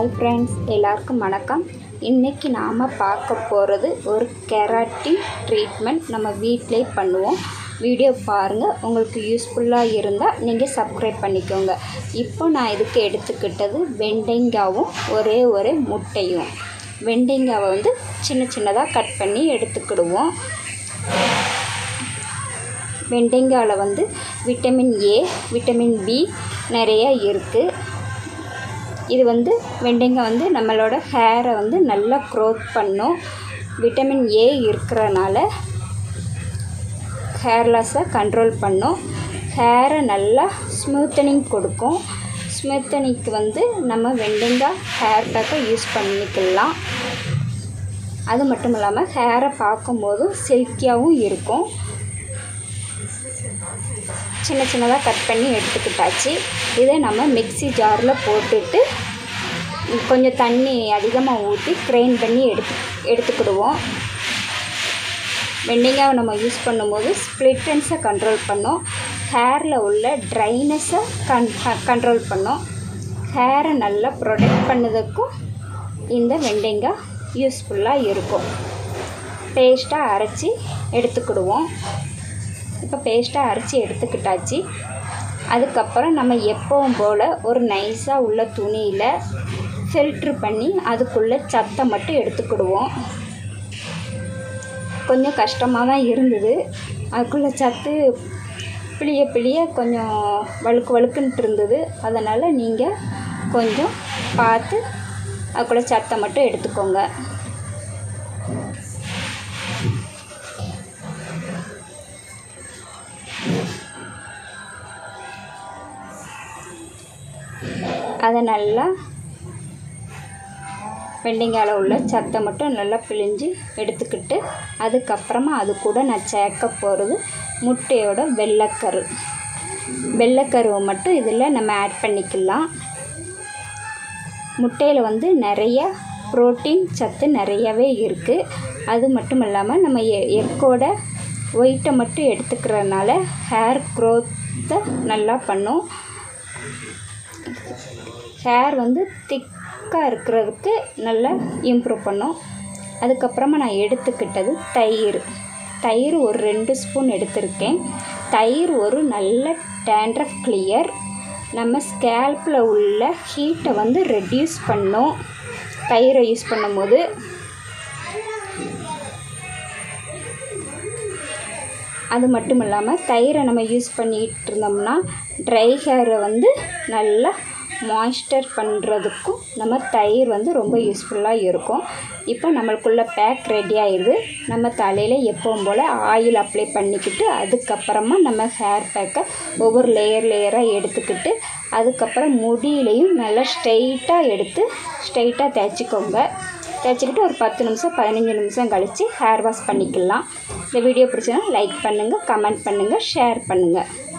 hi friends எல்லாருக்கும் வணக்கம் இன்றைக்கி நாம் பார்க்க போகிறது ஒரு கெராட்டின் ட்ரீட்மெண்ட் நம்ம வீட்டிலே பண்ணுவோம் வீடியோ பாருங்கள் உங்களுக்கு யூஸ்ஃபுல்லாக இருந்தால் நீங்கள் சப்ஸ்கிரைப் பண்ணிக்கோங்க இப்போ நான் இதுக்கு எடுத்துக்கிட்டது வெண்டைங்காவும் ஒரே ஒரு முட்டையும் வெண்டைங்காவை வந்து சின்ன சின்னதாக கட் பண்ணி எடுத்துக்கிடுவோம் வெண்டைங்காயில் வந்து விட்டமின் ஏ விட்டமின் பி நிறைய இருக்குது இது வந்து வெண்டைங்காய் வந்து நம்மளோட ஹேரை வந்து நல்லா க்ரோத் பண்ணும் விட்டமின் ஏ இருக்கிறனால ஹேர் லாஸை கண்ட்ரோல் பண்ணும் ஹேரை நல்லா ஸ்மூத்தனிங் கொடுக்கும் ஸ்மூத்தனிங்க்கு வந்து நம்ம வெண்டைங்காய் ஹேர் பேக்கை யூஸ் பண்ணிக்கலாம் அது மட்டும் இல்லாமல் ஹேரை பார்க்கும்போதும் சில்கியாகவும் இருக்கும் சின்ன சின்னதாக கட் பண்ணி எடுத்துக்கிட்டாச்சு இதை நம்ம மிக்ஸி ஜாரில் போட்டுட்டு கொஞ்சம் தண்ணி அதிகமாக ஊற்றி கிரைண்ட் பண்ணி எடுத்து எடுத்துக்கிடுவோம் வெண்டைங்காவை நம்ம யூஸ் பண்ணும்போது ஸ்ப்ளிட்டன்ஸை கண்ட்ரோல் பண்ணோம் ஹேரில் உள்ள ட்ரைனஸை கன் கண்ட்ரோல் பண்ணோம் ஹேரை நல்லா ப்ரொடெக்ட் பண்ணதுக்கும் இந்த வெண்டைங்காய் யூஸ்ஃபுல்லாக இருக்கும் பேஸ்ட்டாக அரைச்சி எடுத்துக்கிடுவோம் இப்போ பேஸ்ட்டாக அரைச்சி எடுத்துக்கிட்டாச்சு அதுக்கப்புறம் நம்ம எப்பவும் போல் ஒரு நைஸாக உள்ள துணியில் ஃபில்ட்ரு பண்ணி அதுக்குள்ளே சத்தை மட்டும் எடுத்துக்கிடுவோம் கொஞ்சம் கஷ்டமாக தான் இருந்தது அதுக்குள்ளே சத்து பிளிய பிளிய கொஞ்சம் வழுக்கு வழுக்குன்ட்டு இருந்தது அதனால் நீங்கள் கொஞ்சம் பார்த்து அதுக்குள்ளே சத்தை மட்டும் எடுத்துக்கோங்க அதை நல்லா வெண்டைங்காயில் உள்ள சத்தை மட்டும் நல்லா பிழிஞ்சு எடுத்துக்கிட்டு அதுக்கப்புறமா அது கூட நான் சேர்க்க போகிறது முட்டையோட வெள்ளைக்கரு வெள்ளைக்கருவை மட்டும் இதில் நம்ம ஆட் பண்ணிக்கலாம் முட்டையில் வந்து நிறைய ப்ரோட்டீன் சத்து நிறையவே இருக்குது அது மட்டும் இல்லாமல் நம்ம எ எக்கோட ஒயிட்டை மட்டும் எடுத்துக்கிறதுனால ஹேர் க்ரோத்தை நல்லா பண்ணும் ஹேர் வந்து திக்காக இருக்கிறதுக்கு நல்லா இம்ப்ரூவ் பண்ணும் அதுக்கப்புறமா நான் எடுத்துக்கிட்டது தயிர் தயிர் ஒரு ரெண்டு ஸ்பூன் எடுத்திருக்கேன் தயிர் ஒரு நல்ல டேண்ட்ரஃப் கிளியர் நம்ம ஸ்கேல்பில் உள்ள ஹீட்டை வந்து ரெடியூஸ் பண்ணும் தயிரை யூஸ் பண்ணும்போது அது மட்டும் இல்லாமல் தயிரை நம்ம யூஸ் பண்ணிகிட்டு இருந்தோம்னா ட்ரை ஹேரை வந்து நல்லா மாய்ஸ்டர் பண்ணுறதுக்கும் நம்ம தயிர் வந்து ரொம்ப யூஸ்ஃபுல்லாக இருக்கும் இப்போ நம்மளுக்குள்ள பேக் ரெடி ஆயிடுது நம்ம தலையில் எப்பவும் போல் ஆயில் அப்ளை பண்ணிக்கிட்டு அதுக்கப்புறமா நம்ம ஹேர் பேக்கை ஒவ்வொரு லேயர் லேயராக எடுத்துக்கிட்டு அதுக்கப்புறம் முடியிலையும் நல்லா ஸ்ட்ரெயிட்டாக எடுத்து ஸ்ட்ரெயிட்டாக தேய்ச்சிக்கோங்க தேய்ச்சிக்கிட்டு ஒரு பத்து நிமிஷம் பதினஞ்சு நிமிஷம் கழித்து ஹேர் வாஷ் பண்ணிக்கலாம் இந்த வீடியோ பிடிச்சதுன்னா லைக் பண்ணுங்கள் கமெண்ட் பண்ணுங்கள் ஷேர் பண்ணுங்கள்